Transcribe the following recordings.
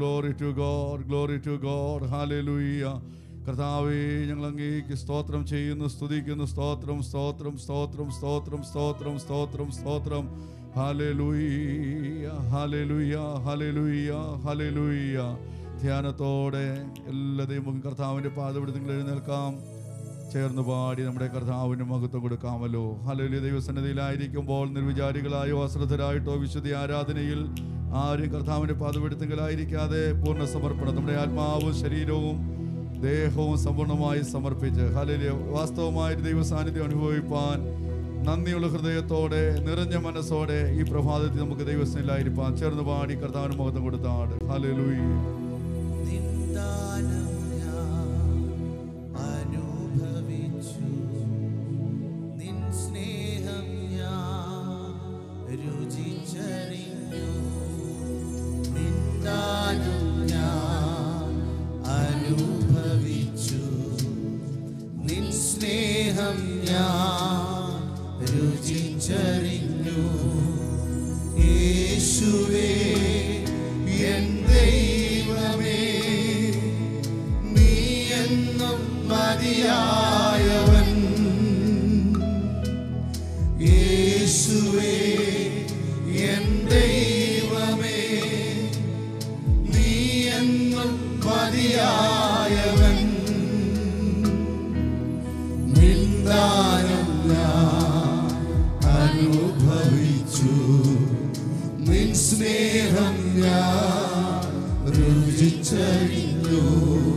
glory to God glory to God hallelujah കർത്താവേ ഞങ്ങൾ അങ്ങേക്ക് സ്തോത്രം ചെയ്യുന്നു സ്തുതിക്കുന്നു സ്തോത്രം സ്തോത്രം സ്തോത്രം സ്തോത്രം സ്തോത്രം സ്തോത്രം സ്തോത്രം ഹാലലൂയ്യ ഹാലലൂയ്യ ഹാലലൂയ്യ ഹാലലൂയ്യ ധ്യാനത്തോടെ എല്ലാ ദൈവം കർത്താവിൻ്റെ പാദപിടുത്തങ്ങൾ എഴുന്നേൽക്കാം ചേർന്ന് പാടി നമ്മുടെ കർത്താവിന് മഹത്വം കൊടുക്കാമല്ലോ ഹലലി ദൈവസന്നിധിയിലായിരിക്കുമ്പോൾ നിർവിചാരികളായോ അശ്രദ്ധരായിട്ടോ വിശുദ്ധി ആരാധനയിൽ ആരും കർത്താവിൻ്റെ പാതപിടുത്തങ്ങളായിരിക്കാതെ പൂർണ്ണ സമർപ്പണം നമ്മുടെ ആത്മാവും ശരീരവും ദേഹവും സമ്പൂർണ്ണമായി സമർപ്പിച്ച് ഹലലി വാസ്തവമായ ഒരു ദൈവ സാന്നിധ്യം അനുഭവിപ്പാൻ നന്ദിയുള്ള ഹൃദയത്തോടെ നിറഞ്ഞ മനസ്സോടെ ഈ പ്രഭാതത്തിൽ നമുക്ക് ദൈവസ്ഥയിലായിരിക്കാൻ ചേർന്ന് പാടി കർത്താവിന് മഹത്വം കൊടുത്താണ് ഹലലൂയി നിന്ദാനം ഞാൻ അനുഭവിച്ചു നിൻ സ്നേഹം ഞാൻ രുചിച്ചറിഞ്ഞു നിന്ദാനം ഞാൻ അനുഭവിച്ചു നിൻ സ്നേഹം ഞാൻ രുചിച്ചറിഞ്ഞു യേശുവേ എൻ ദൈവമേ നീ എന്നും മതിയായവൻ യേശുവേ എൻ ദൈവമേ നീ എന്നും മതിയായവൻ നിന്ദാനം ഞാൻ അനുഭവിച്ചു നിൻ സ്നേഹം ഞാൻ രുചിച്ചറിഞ്ഞു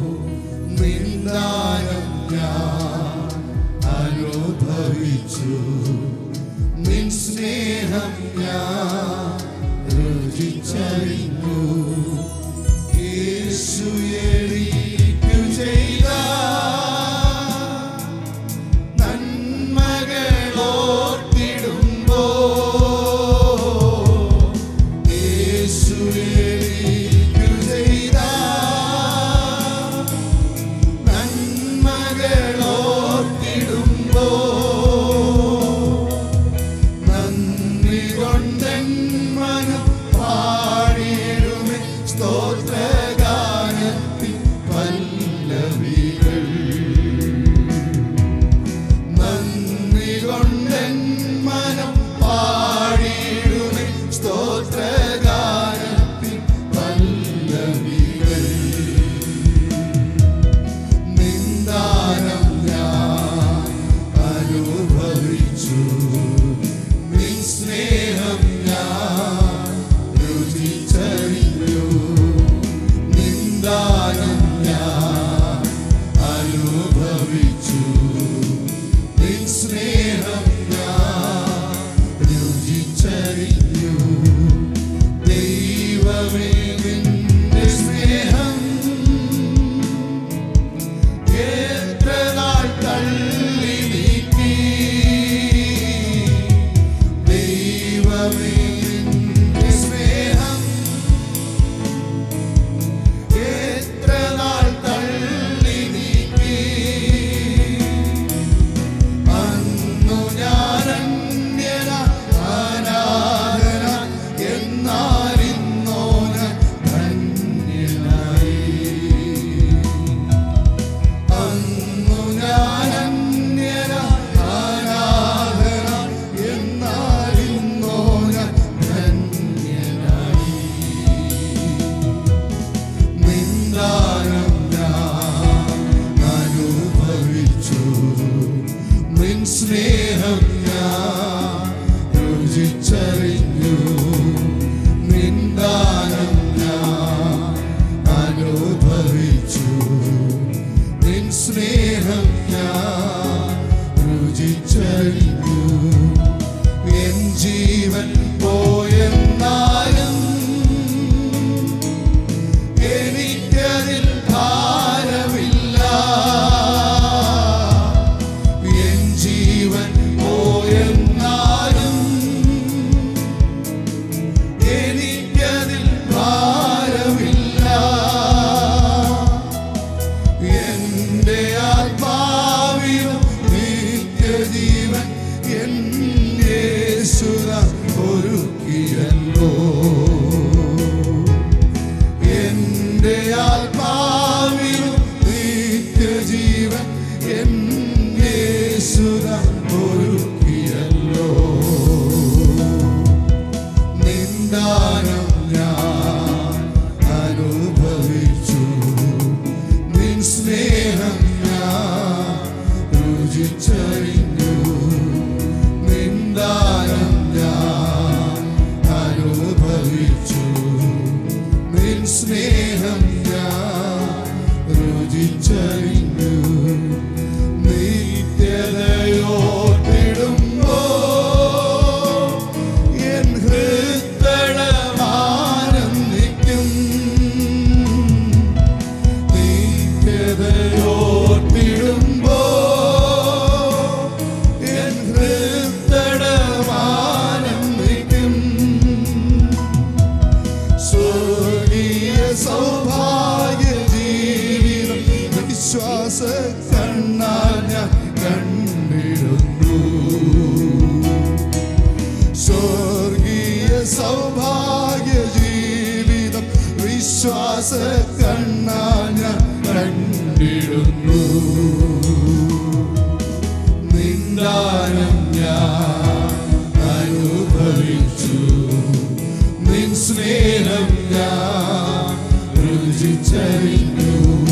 നിന്ദാനം ഞാൻ അനുഭവിച്ചു നിൻ സ്നേഹം ഞാൻ രുചിച്ചറിഞ്ഞു യേശു എനിക്ക് ചെയ്ത നന്മകളോർത്തിടുമ്പോ യേശു എനിക്ക് ചെയ്ത നന്മകളോർത്തിടുമ്പോ നന്ദി കൊണ്ടൻ മനം പാടിയിടുമേ സ്തോത്രഗാനത്തിൻ പല്ലവികൾ നന്ദി കൊണ്ടൻ മനം പാടിയിടുമേ സ്തോത്രഗാനത്തിൻ പല്ലവികൾ നിന്ദാനം ഞാൻ അനുഭവിച്ചു നിൻ സ്നേഹം ഞാൻ രുചിച്ചറിഞ്ഞു നിന്ദാനം ഞാൻ അനുഭവിച്ചു നിൻ സ്നേഹം ഞാൻ രുചിച്ചറിഞ്ഞു ദൈവമേ നിന്റെ സ്നേഹം എത്ര നാൾ തള്ളി നീക്കി ദൈവമേ നിന്റെ സ്നേഹം എത്ര നാൾ തള്ളി നീക്കി അന്നു ഞാൻ അന്യന അനാഥന എന്നാലിന്നോ ഞാൻ ധന്യനായി അന്നു ഞാൻ അന്യന അനാഥന എന്നാലിന്നോ ഞാൻ ധന്യനായി നിന്ദാനം ഞാൻ അനുഭവിച്ചു നിൻ സ്നേഹം ഞാൻ രുചിച്ചറിഞ്ഞു നിന്ദാനം ഞാൻ അനുഭവിച്ചു നിൻ സ്നേഹം ഞാൻ രുചിച്ചറിഞ്ഞു എൻ ജീവൻ പോയെന്നാലും എനിക്കതിൽ ഭാരമില്ല എൻ ജീവൻ പോയെന്നാലും എനിക്കതിൽ ഭാരമില്ല എന്റെ ആത്മാവിലും നിത്യജീവൻ എൻ യേശുദാ ഒരുക്കിയല്ലോ എൻ രുചിച്ചറിഞ്ഞു നിന്ദാനം ഞാൻ അനുഭവിച്ചു നിൻ സ്നേഹം ഞാൻ രുചിച്ചറിഞ്ഞു നിത്യതയോട്ടിടുമ്പോ എൻ ഹൃദയമാനന്ദിക്കും നിത്യതയോട്ടിടുമ്പോ എൻ ഹൃദയമാനന്ദിക്കും സ്വർഗീയ സൗഭാഗ്യ ജീവിതം വിശ്വാസ കണ്ണാൽ ഞാൻ കണ്ടിടുന്നു സ്വർഗീയ സൗഭാഗ്യ ജീവിതം വിശ്വാസ കണ്ണാൽ ഞാൻ കണ്ടിടുന്നു നിന്ദാനം ഞാൻ അനുഭവിച്ചു നിൻ സ്നേഹം ഞാൻ രുചിച്ചറിഞ്ഞു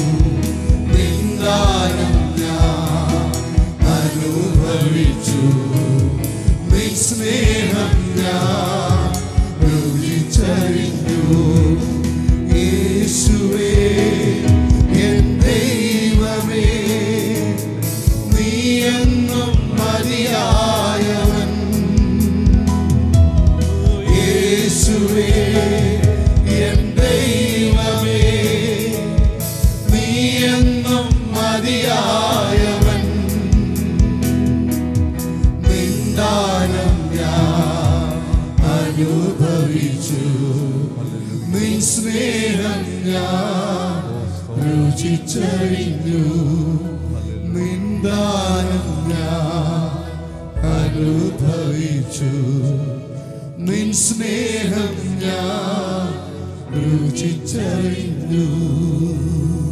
നിന്ദാനം ഞാൻ അനുഭവിച്ചു നിൻ സ്നേഹം ഞാൻ രുചിച്ചറിഞ്ഞു യേശുവേ എൻ ദൈവമേ നീ എന്നും മതിയായവൻ യേശുവേ എൻ ദൈവമേ നീ എന്നും മതിയായവൻ നിന്ദാനം ഞാൻ അനുഭവിച്ചു നിൻ സ്നേഹം ഞാൻ രുചിച്ചറിഞ്ഞു നിന്ദാനം ഞാൻ അനുഭവിച്ചു നിൻ സ്നേഹം ഞാൻ രുചിച്ചറിഞ്ഞു